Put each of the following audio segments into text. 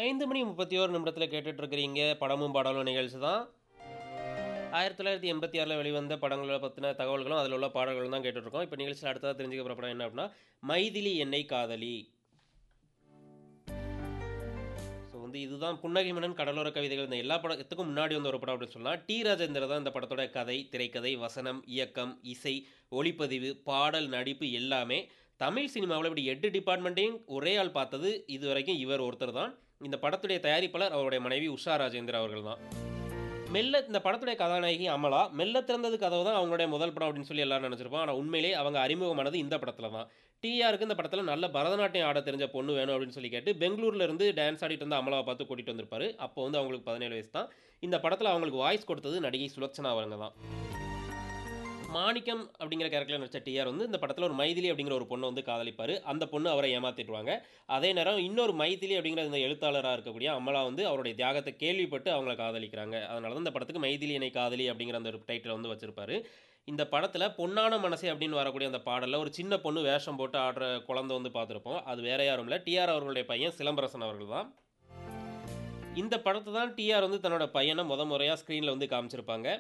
ஐந்து மணி முப்பத்தி ஓரு நிமிடத்தில் கேட்டுட்டு இருக்கிறீங்க படமும் பாடலும் நிகழ்ச்சி தான் ஆயிரத்தி தொள்ளாயிரத்தி எண்பத்தி ஆறில் வெளிவந்த படங்களை பற்றின தகவல்களும் அதில் உள்ள பாடல்களும் தான் கேட்டுட்ருக்கோம் இப்போ நிகழ்ச்சியில் அடுத்ததாக தெரிஞ்சுக்க போகிற படம் என்ன அப்படின்னா மைதிலி என்னை காதலி ஸோ வந்து இதுதான் புன்னகை மன்னன் கடலோர கவிதைகள் இந்த எல்லா படத்துக்கும் முன்னாடி வந்த ஒரு படம் அப்படின்னு சொல்லலாம் டி ராஜேந்திர தான் இந்த படத்தோட கதை திரைக்கதை வசனம் இயக்கம் இசை ஒளிப்பதிவு பாடல் நடிப்பு எல்லாமே தமிழ் சினிமாவில் இப்படி எட்டு டிபார்ட்மெண்ட்டையும் ஒரே ஆள் பார்த்தது இது வரைக்கும் இவர் ஒருத்தர் தான் இந்த படத்துடைய தயாரிப்பாளர் அவருடைய மனைவி உஷா ராஜேந்திர அவர்கள் தான் மெல்ல இந்த படத்துடைய கதாநாயகி அமலா மெல்ல திறந்தது கதவு தான் அவங்களுடைய முதல் படம் அப்படின்னு சொல்லி எல்லாரும் நினச்சிருப்போம் ஆனால் உண்மையிலே அவங்க அறிமுகமானது இந்த படத்தில் தான் டிஆருக்கு இந்த படத்தில் நல்ல பரதநாட்டியம் ஆட தெரிஞ்ச பொண்ணு வேணும் அப்படின்னு சொல்லி கேட்டு பெங்களூர்ல இருந்து டான்ஸ் ஆடிட்டு வந்து அமலாவை பார்த்து கூட்டிகிட்டு வந்திருப்பாரு அப்போ வந்து அவங்களுக்கு பதினேழு வயசு தான் இந்த படத்தில் அவங்களுக்கு வாய்ஸ் கொடுத்தது நடிகை சுலக்ஷனா அவங்க தான் மாணிக்கம் அப்படிங்கிற கேரக்டரில் நடிச்ச டிஆர் வந்து இந்த படத்தில் ஒரு மைதிலி அப்படிங்கிற ஒரு பொண்ணை வந்து காதலிப்பார் அந்த பொண்ணு அவரை ஏமாத்திடுவாங்க அதே நேரம் இன்னொரு மைதிலி அப்படிங்கிற இந்த எழுத்தாளராக இருக்கக்கூடிய அமலா வந்து அவருடைய தியாகத்தை கேள்விப்பட்டு அவங்கள காதலிக்கிறாங்க அதனால தான் இந்த படத்துக்கு மைதிலி என்னை காதலி அப்படிங்கிற அந்த ஒரு டைட்டில் வந்து வச்சிருப்பாரு இந்த படத்தில் பொன்னான மனசே அப்படின்னு வரக்கூடிய அந்த பாடலில் ஒரு சின்ன பொண்ணு வேஷம் போட்டு ஆடுற குழந்தை வந்து பார்த்துருப்போம் அது வேற யாரும் இல்லை டிஆர் அவர்களுடைய பையன் சிலம்பரசன் அவர்கள் தான் இந்த படத்தை தான் டிஆர் வந்து தன்னோட பையனை முத முறையாக ஸ்க்ரீனில் வந்து காமிச்சிருப்பாங்க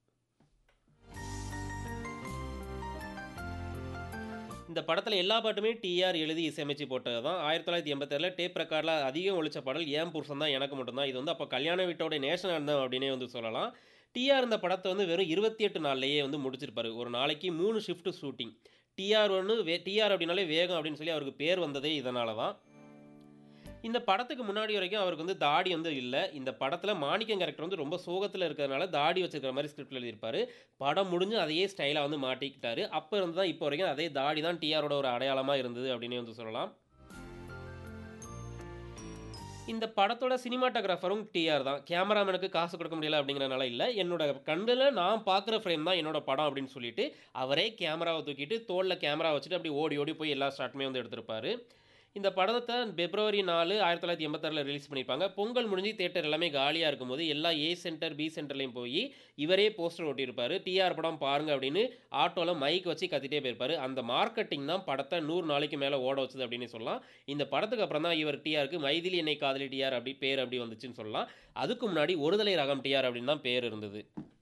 இந்த படத்தில் எல்லா பாட்டுமே டிஆர் எழுதி இசையமைச்சு போட்டது தான் ஆயிரத்தி தொள்ளாயிரத்தி எண்பத்தேழில் டேப் ரெக்கார்டில் அதிகம் ஒழிச்ச பாடல் ஏன் புருஷன் தான் எனக்கு மட்டும்தான் இது வந்து அப்போ கல்யாண வீட்டோட நேஷனல் அந்தம் அப்படின்னே வந்து சொல்லலாம் டிஆர் இந்த படத்தை வந்து வெறும் இருபத்தி எட்டு நாள்லேயே வந்து முடிச்சிருப்பாரு ஒரு நாளைக்கு மூணு ஷிஃப்ட் ஷூட்டிங் டிஆர் ஒன்று வே டிஆர் அப்படின்னாலே வேகம் அப்படின்னு சொல்லி அவருக்கு பேர் வந்ததே இதனால தான் இந்த படத்துக்கு முன்னாடி வரைக்கும் அவருக்கு வந்து தாடி வந்து இல்லை இந்த படத்தில் மாணிக்கம் கேரக்டர் வந்து ரொம்ப சோகத்தில் இருக்கிறதுனால தாடி வச்சிருக்கிற மாதிரி ஸ்கிரிப்டில் எழுதியிருப்பார் படம் முடிஞ்சு அதையே ஸ்டைலாக வந்து மாட்டிக்கிட்டாரு அப்போ இருந்து தான் இப்போ வரைக்கும் அதே தாடி தான் டிஆரோட ஒரு அடையாளமாக இருந்தது அப்படின்னு வந்து சொல்லலாம் இந்த படத்தோட சினிமாட்டோகிராஃபரும் டிஆர் தான் கேமராமேனுக்கு காசு கொடுக்க முடியல அப்படிங்கிறனால இல்லை என்னோட கண்ணில் நான் பார்க்குற ஃப்ரேம் தான் என்னோட படம் அப்படின்னு சொல்லிட்டு அவரே கேமராவை தூக்கிட்டு தோளில் கேமரா வச்சுட்டு அப்படி ஓடி ஓடி போய் எல்லா ஷாட்டுமே வந்து எடுத்திருப்பாரு இந்த படத்தை பிப்ரவரி நாலு ஆயிரத்தி தொள்ளாயிரத்தி எண்பத்தாறில் ரிலீஸ் பண்ணியிருப்பாங்க பொங்கல் முடிஞ்சு தேட்டர் எல்லாமே காலியாக இருக்கும்போது எல்லா ஏ சென்டர் பி சென்டர்லையும் போய் இவரே போஸ்டர் ஒட்டியிருப்பார் டிஆர் படம் பாருங்க அப்படின்னு ஆட்டோவில் மைக் வச்சு கத்திட்டே போயிருப்பார் அந்த மார்க்கெட்டிங் தான் படத்தை நூறு நாளைக்கு மேலே ஓட வச்சது அப்படின்னு சொல்லலாம் இந்த படத்துக்கு அப்புறம் தான் இவர் டிஆருக்கு மைதிலி என்னை காதலி டிஆர் அப்படி பேர் அப்படி வந்துச்சுன்னு சொல்லலாம் அதுக்கு முன்னாடி ஒருதலை ரகம் டிஆர் அப்படின்னு தான் பேர் இருந்தது